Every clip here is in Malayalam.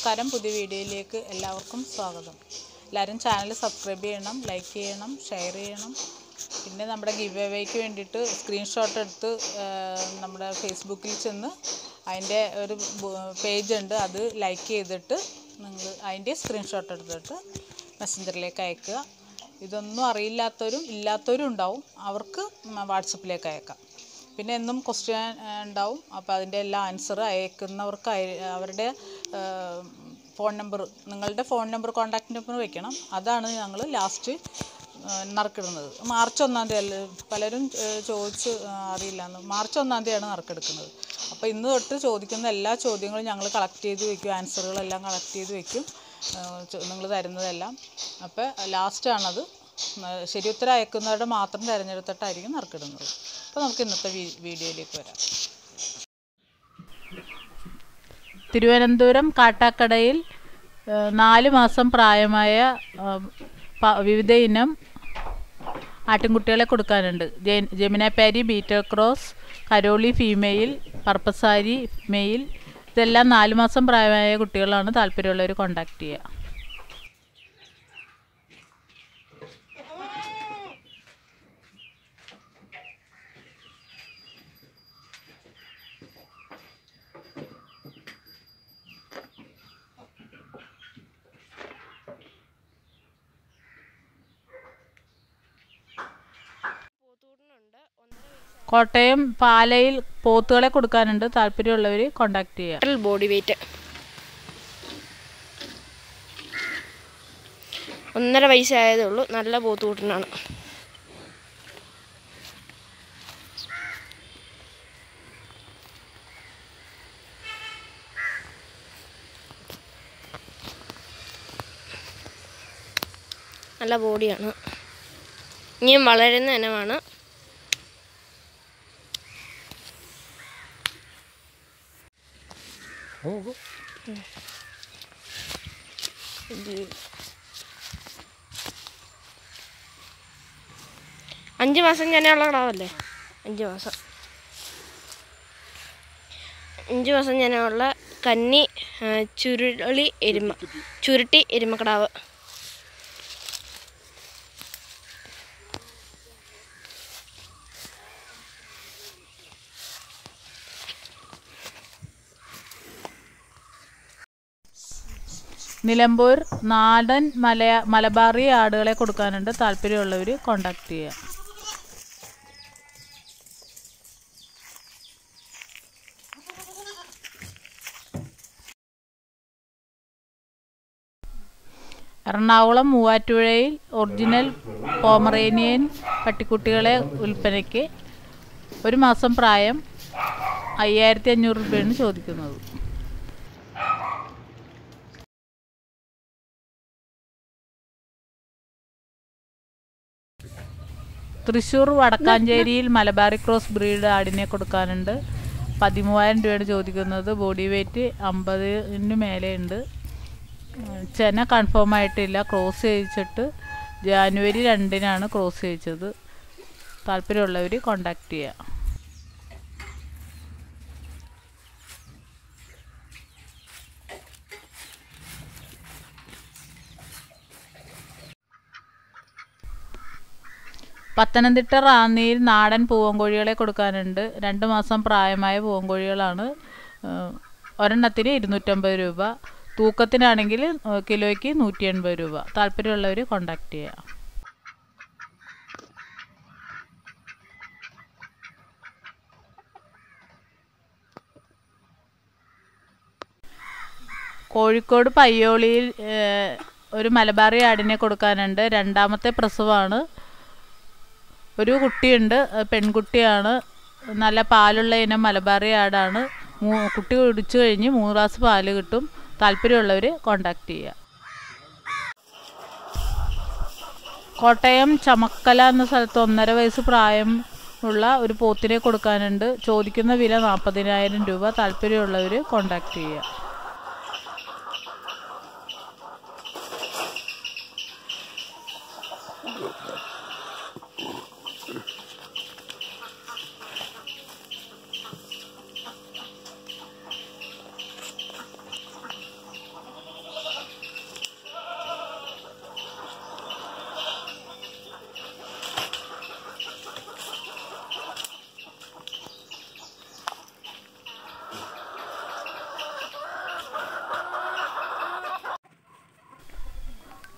നമസ്കാരം പുതിയ വീഡിയോയിലേക്ക് എല്ലാവർക്കും സ്വാഗതം എല്ലാവരും ചാനൽ സബ്സ്ക്രൈബ് ചെയ്യണം ലൈക്ക് ചെയ്യണം ഷെയർ ചെയ്യണം പിന്നെ നമ്മുടെ ഗിവ് അവേക്ക് വേണ്ടിയിട്ട് സ്ക്രീൻഷോട്ട് എടുത്ത് ആ, നമ്മുടെ ഫേസ്ബുക്കിൽ ചെന്ന് അതിൻ്റെ ഒരു പേജ് ഉണ്ട് അത് ലൈക്ക് ചെയ്തിട്ട് നിങ്ങൾ അതിൻ്റെ സ്ക്രീൻഷോട്ട് എടുത്തിട്ട് മെസ്സഞ്ചറിലേക്ക് അയക്കുക ഇതൊന്നും അറിയില്ലാത്തവരും ഇല്ലാത്തവരും ഉണ്ടാവും അവർക്ക് വാട്സപ്പിലേക്ക് അയക്കാം പിന്നെ എന്നും ക്വസ്റ്റ്യൻ ഉണ്ടാവും അപ്പോൾ അതിൻ്റെ എല്ലാ ആൻസർ അയക്കുന്നവർക്ക് അയ- അവരുടെ ഫോൺ നമ്പർ നിങ്ങളുടെ ഫോൺ നമ്പർ കോൺടാക്ട് നമ്പർ വെക്കണം അതാണ് ഞങ്ങൾ ലാസ്റ്റ് നറുക്കിടുന്നത് മാർച്ച് ഒന്നാം തീയതി അല്ല പലരും ഏഹ്, ചോദിച്ച് ആ, അറിയില്ല മാർച്ച് ഒന്നാം തീയതിയാണ് നറുക്കെടുക്കുന്നത് അപ്പോൾ ഇന്ന് തൊട്ട് ചോദിക്കുന്ന എല്ലാ ചോദ്യങ്ങളും ഞങ്ങൾ കളക്ട് ചെയ്ത് വെക്കും ആൻസറുകളെല്ലാം കളക്ട് ചെയ്ത് വെക്കും നിങ്ങൾ തരുന്നതെല്ലാം അപ്പോൾ ലാസ്റ്റാണത് ശരി ഉത്തരം അയക്കുന്നവരുടെ മാത്രം തിരഞ്ഞെടുത്തിട്ടായിരിക്കും നറുക്കിടുന്നത് അപ്പോൾ നമുക്ക് ഇന്നത്തെ വീ- വീഡിയോയിലേക്ക് വരാം തിരുവനന്തപുരം കാട്ടാക്കടയിൽ ഏഹ്, നാല് മാസം പ്രായമായ ഏഹ്, പ- വിവിധ ഇനം ആട്ടിൻകുട്ടികളെ കൊടുക്കാനുണ്ട് ജെ- ജമുനാപ്പാരി ബീറ്റർ ക്രോസ് കരോളി ഫീമെയിൽ പർപ്പസാരി മെയിൽ ഇതെല്ലാം നാല് മാസം പ്രായമായ കുട്ടികളാണ് താല്പര്യമുള്ളവർ കോണ്ടാക്ട് ചെയ്യുക കോട്ടയം പാലയിൽ പോത്തുകളെ കൊടുക്കാനുണ്ട് താല്പര്യമുള്ളവർ കോണ്ടാക്ട് ചെയ്യുക ടോട്ടൽ ബോഡി വെയിറ്റ് ഒന്നര വയസ്സായതേ ഉള്ളൂ നല്ല പോത്തുകൂട്ടനാണ് നല്ല ബോഡിയാണ് ഇനിയും വളരുന്ന ഇനമാണ് അഞ്ച് മാസം ജനയുള്ള കിടാവല്ലേ അഞ്ച് മാസം അഞ്ച് മാസം ജനമുള്ള കന്നി ആ, ചുരുളി എരുമ ചുരുട്ടി എരുമക്കിടാവ് നിലമ്പൂർ നാടൻ മലയ മലബാറി ആടുകളെ കൊടുക്കാനുണ്ട് താല്പര്യമുള്ളവർ കോണ്ടാക്ട് ചെയ്യുക എറണാകുളം മൂവാറ്റുപുഴയിൽ ഒറിജിനൽ പോമറേനിയൻ പട്ടിക്കുട്ടികളെ വിൽപ്പനയ്ക്ക് ഒരു മാസം പ്രായം അയ്യായിരത്തി അഞ്ഞൂറ് രൂപയാണ് ചോദിക്കുന്നത് തൃശ്ശൂർ വടക്കാഞ്ചേരിയിൽ മലബാറി ക്രോസ് ബ്രീഡ് ആടിനെ കൊടുക്കാനുണ്ട് പതിമൂവായിരം രൂപയാണ് ചോദിക്കുന്നത് ബോഡി വെയ്റ്റ് അമ്പതിന് മേലെയുണ്ട് ഉം, ചെന കൺഫേം ആയിട്ടില്ല ക്രോസ് ചെയ്യിച്ചിട്ട് ജാനുവരി രണ്ടിനാണ് ക്രോസ് ചെയ്യിച്ചത് താല്പര്യമുള്ളവർ കോണ്ടാക്ട് ചെയ്യുക പത്തനംതിട്ട റാന്നിയിൽ നാടൻ പൂവൻകോഴികളെ കൊടുക്കാനുണ്ട് രണ്ട് മാസം പ്രായമായ പൂവൻകോഴികളാണ് ഏഹ്, ഒരെണ്ണത്തിന് ഇരുന്നൂറ്റമ്പത് രൂപ തൂക്കത്തിനാണെങ്കിൽ ഏഹ്, കിലോയ്ക്ക് നൂറ്റി എൺപത് രൂപ താല്പര്യമുള്ളവർ കോണ്ടാക്ട് ചെയ്യുക കോഴിക്കോട് പയ്യോളിയിൽ ഏഹ്, ഒരു മലബാറി ആടിനെ കൊടുക്കാനുണ്ട് രണ്ടാമത്തെ പ്രസവമാണ് ഒരു കുട്ടിയുണ്ട് അത് പെൺകുട്ടിയാണ് നല്ല പാലുള്ള ഇനം മലബാറി ആടാണ് മൂ- കുട്ടി കുടിച്ചു കഴിഞ്ഞ് മൂന്ന് ഗ്ലാസ് പാല് കിട്ടും താല്പര്യമുള്ളവർ കോണ്ടാക്ട് ചെയ്യുക കോട്ടയം ചമക്കല എന്ന സ്ഥലത്ത് ഒന്നര വയസ്സ് പ്രായം ഉള്ള ഒരു പോത്തിനെ കൊടുക്കാനുണ്ട് ചോദിക്കുന്ന വില നാൽപ്പതിനായിരം രൂപ താല്പര്യമുള്ളവർ കോണ്ടാക്ട് ചെയ്യുക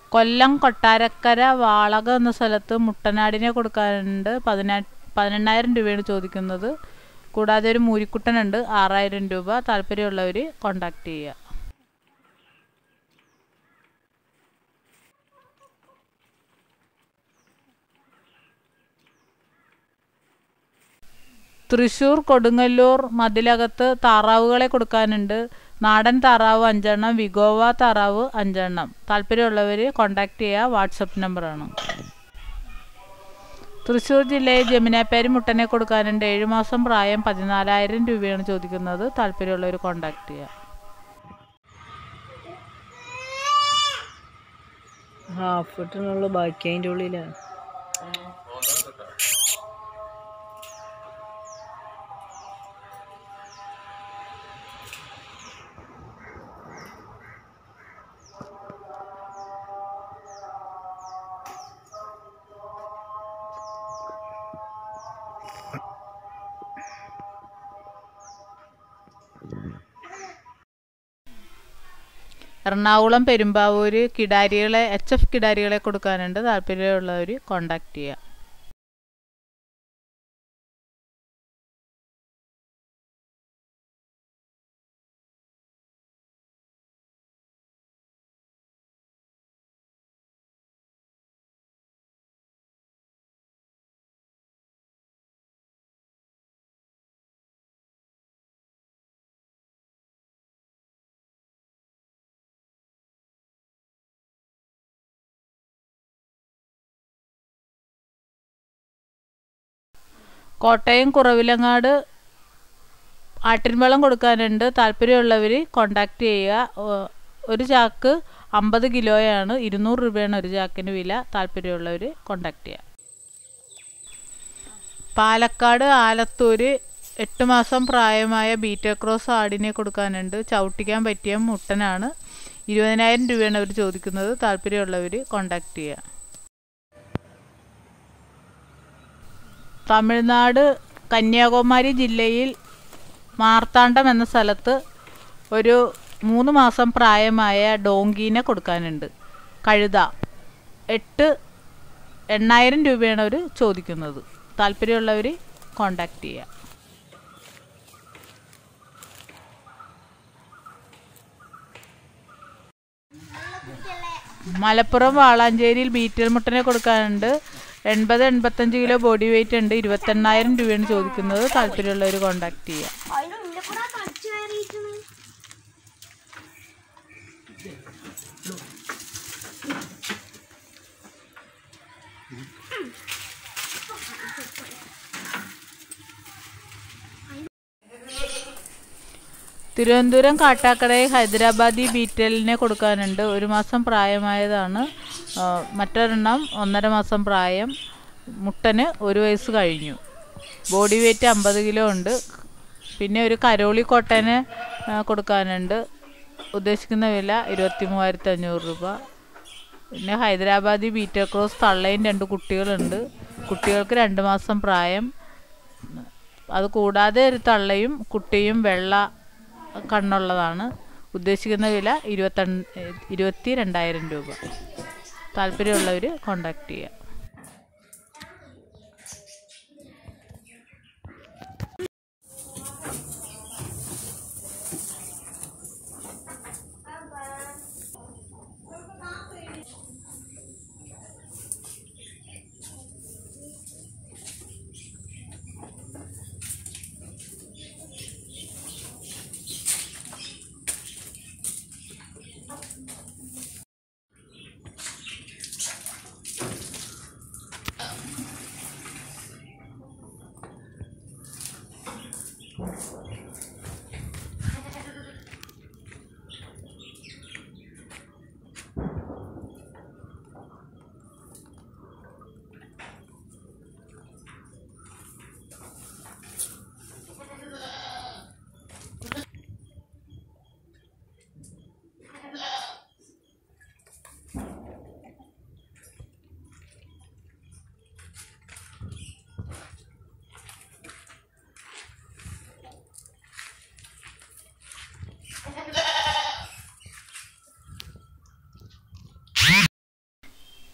കൊല്ലം കൊട്ടാരക്കര വാളക എന്ന സ്ഥലത്ത് മുട്ടനാടിനെ കൊടുക്കാനുണ്ട് പതിനാ പതിനെണ്ണായിരം രൂപയാണ് ചോദിക്കുന്നത് കൂടാതെ ഒരു മൂരിക്കുട്ടനുണ്ട് ആറായിരം രൂപ താല്പര്യമുള്ളവർ കോണ്ടാക്ട് ചെയ്യുക തൃശ്ശൂർ കൊടുങ്ങല്ലൂർ മതിലകത്ത് താറാവുകളെ കൊടുക്കാനുണ്ട് നാടൻ താറാവ് അഞ്ചെണ്ണം വിഗോവ താറാവ് അഞ്ചെണ്ണം താല്പര്യമുള്ളവർ കോണ്ടാക്ട് ചെയ്യുക വാട്സപ്പ് നമ്പറാണ് തൃശ്ശൂർ ജില്ലയിൽ ജമുനാപ്പേരി മുട്ടനെ കൊടുക്കാനുണ്ട് ഏഴ് മാസം പ്രായം പതിനാലായിരം രൂപയാണ് ചോദിക്കുന്നത് താല്പര്യമുള്ളവർ കോണ്ടാക്ട് ചെയ്യുക ഹാഫ് ഇട്ടിനുള്ള ബാക്കി അതിൻ്റെ ഉള്ളിലാണ് എറണാകുളം പെരുമ്പാവൂര് കിടാരികളെ എച്ച് എഫ് കിടാരികളെ കൊടുക്കാനുണ്ട് താല്പര്യമുള്ളവർ കോണ്ടാക്ട് ചെയ്യുക കോട്ടയം കുറവിലങ്ങാട് ആട്ടിൻവളം കൊടുക്കാനുണ്ട് താല്പര്യമുള്ളവർ കോണ്ടാക്ട് ചെയ്യുക ഓ- ഒരു ചാക്ക് അമ്പത് കിലോയാണ് ഇരുന്നൂറ് രൂപയാണ് ഒരു ചാക്കിന് വില താല്പര്യമുള്ളവർ കോണ്ടാക്ട് ചെയ്യുക പാലക്കാട് ആലത്തൂര് എട്ട് മാസം പ്രായമായ ബീറ്റ ക്രോസ് ആടിനെ കൊടുക്കാനുണ്ട് ചവിട്ടിക്കാൻ പറ്റിയ മുട്ടനാണ് ഇരുപതിനായിരം രൂപയാണ് അവർ ചോദിക്കുന്നത് താല്പര്യമുള്ളവർ കോണ്ടാക്ട് ചെയ്യുക തമിഴ്നാട് കന്യാകുമാരി ജില്ലയിൽ മാർത്താണ്ഡം എന്ന സ്ഥലത്ത് ഒരു മൂന്ന് മാസം പ്രായമായ ഡോങ്കീനെ കൊടുക്കാനുണ്ട് കഴുത എട്ട് എണ്ണായിരം രൂപയാണ് അവർ ചോദിക്കുന്നത് താല്പര്യമുള്ളവർ കോണ്ടാക്ട് ചെയ്യുക മലപ്പുറം വാളാഞ്ചേരിയിൽ ബീറ്റൽ മുട്ടനെ കൊടുക്കാനുണ്ട് എൺപത് എൺപത്തഞ്ച് കിലോ ബോഡി വെയിറ്റ് ഉണ്ട് ഇരുപത്തെണ്ണായിരം രൂപയാണ് ചോദിക്കുന്നത് താല്പര്യമുള്ളവർ കോണ്ടാക്ട് ചെയ്യുക തിരുവനന്തപുരം കാട്ടാക്കടയിൽ ഹൈദരാബാദി ബീറ്റലിനെ കൊടുക്കാനുണ്ട് ഒരു മാസം പ്രായമായതാണ് ആ, മറ്റൊരെണ്ണം ഒന്നര മാസം പ്രായം മുട്ടന് ഒരു വയസ്സ് കഴിഞ്ഞു ബോഡി വെയ്റ്റ് അമ്പത് കിലോ ഉണ്ട് പിന്നെ ഒരു കരോളി കോട്ടന് ആ, കൊടുക്കാനുണ്ട് ഉദ്ദേശിക്കുന്ന വില ഇരുപത്തി മൂവായിരത്തി അഞ്ഞൂറ് രൂപ പിന്നെ ഹൈദരാബാദി ബീറ്റ ക്രോസ് തള്ളയും രണ്ട് കുട്ടികളുണ്ട് കുട്ടികൾക്ക് രണ്ട് മാസം പ്രായം അത് കൂടാതെ ഒരു തള്ളയും കുട്ടിയും വെള്ള കണ്ണുള്ളതാണ് ഉദ്ദേശിക്കുന്ന വില ഇരുപത്തി ഇരുപത്തി രണ്ടായിരം രൂപ താല്പര്യമുള്ളവർ കോണ്ടാക്ട് ചെയ്യുക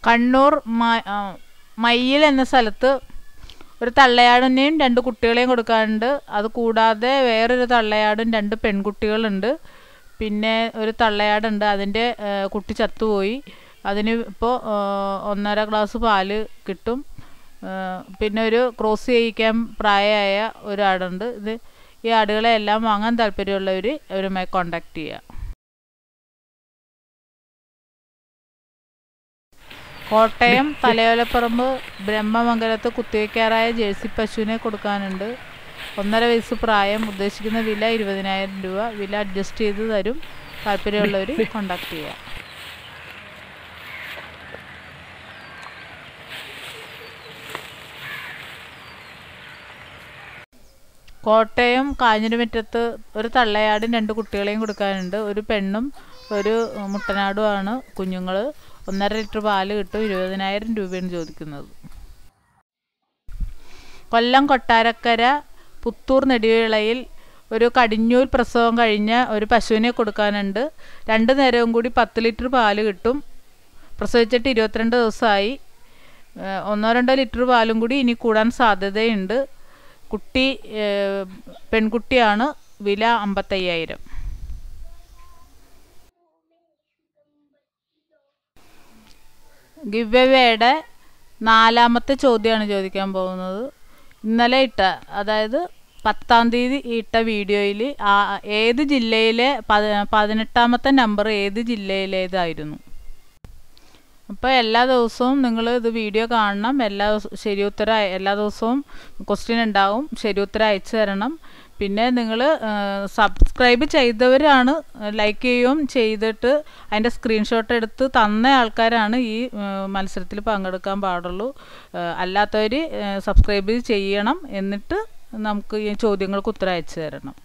കണ്ണൂർ മ- ആ, മയ്യിൽ എന്ന സ്ഥലത്ത് ഒരു തള്ളയാടിനെയും രണ്ട് കുട്ടികളെയും കൊടുക്കാനുണ്ട് അത് കൂടാതെ വേറൊരു തള്ളയാടും രണ്ട് പെൺകുട്ടികളുണ്ട് പിന്നെ ഒരു തള്ളയാടുണ്ട് അതിൻ്റെ ആ, കുട്ടി ചത്തുപോയി അതിന് ഇപ്പോൾ ഒന്നര ഗ്ലാസ് പാല് കിട്ടും ആ, പിന്നെ ഒരു ക്രോസ് ചെയ്യിക്കാൻ പ്രായമായ ഒരു ആടുണ്ട് ഇത് ഈ ആടുകളെ എല്ലാം വാങ്ങാൻ താല്പര്യമുള്ളവർ അവരുമായി കോണ്ടാക്ട് ചെയ്യുക കോട്ടയം തലയോലപ്പറമ്പ് ബ്രഹ്മമംഗലത്ത് കുത്തിവയ്ക്കാറായ ജേഴ്സി പശുവിനെ കൊടുക്കാനുണ്ട് ഒന്നര വയസ്സ് പ്രായം ഉദ്ദേശിക്കുന്ന വില ഇരുപതിനായിരം രൂപ വില അഡ്ജസ്റ്റ് ചെയ്ത് തരും താല്പര്യമുള്ളവർ കോണ്ടാക്ട് ചെയ്യുക കോട്ടയം കാഞ്ഞിരമറ്റത്ത് ഒരു തള്ളയാടും രണ്ട് കുട്ടികളെയും കൊടുക്കാനുണ്ട് ഒരു പെണ്ണും ഒരു മുട്ടനാടുമാണ് കുഞ്ഞുങ്ങൾ ഒന്നര ലിറ്റർ പാല് കിട്ടും ഇരുപതിനായിരം രൂപയാണ് ചോദിക്കുന്നത് കൊല്ലം കൊട്ടാരക്കര പുത്തൂർ നെടിവിളയിൽ ഒരു കടിഞ്ഞൂൽ പ്രസവം കഴിഞ്ഞ ഒരു പശുവിനെ കൊടുക്കാനുണ്ട് രണ്ട് നേരവും കൂടി പത്ത് ലിറ്റർ പാല് കിട്ടും പ്രസവിച്ചിട്ട് ഇരുപത്തിരണ്ട് ദിവസമായി ഏഹ് ഒന്നോ രണ്ടോ ലിറ്റർ പാലും കൂടി ഇനി കൂടാൻ സാധ്യതയുണ്ട് കുട്ടി ഏഹ് പെൺകുട്ടിയാണ് വില അമ്പത്തയ്യായിരം ഗിവ്വേയുടെ നാലാമത്തെ ചോദ്യമാണ് ചോദിക്കാൻ പോകുന്നത് ഇന്നലെ ഇട്ട അതായത് പത്താം തീയതി ഇട്ട വീഡിയോയിൽ ഏത് ജില്ലയിലെ പതി- പതിനെട്ടാമത്തെ നമ്പർ ഏത് ജില്ലയിലേതായിരുന്നു അപ്പോൾ എല്ലാ ദിവസവും നിങ്ങൾ ഇത് വീഡിയോ കാണണം എല്ലാ ദിവസവും ശരി ഉത്തരം അയ- എല്ലാ ദിവസവും ക്വസ്റ്റ്യൻ ഉണ്ടാവും ശരി ഉത്തരം അയച്ചു തരണം പിന്നെ നിങ്ങൾ സബ്സ്ക്രൈബ് ചെയ്തവരാണ് ലൈക്ക് ചെയ്യുകയും ചെയ്തിട്ട് അതിൻ്റെ സ്ക്രീൻഷോട്ട് എടുത്ത് തന്ന ആൾക്കാരാണ് ഈ മത്സരത്തിൽ പങ്കെടുക്കാൻ പാടുള്ളൂ അല്ലാത്തവർ സബ്സ്ക്രൈബ് ചെയ്യണം എന്നിട്ട് നമുക്ക് ഈ ചോദ്യങ്ങൾക്ക് ഉത്തരം അയച്ചു തരണം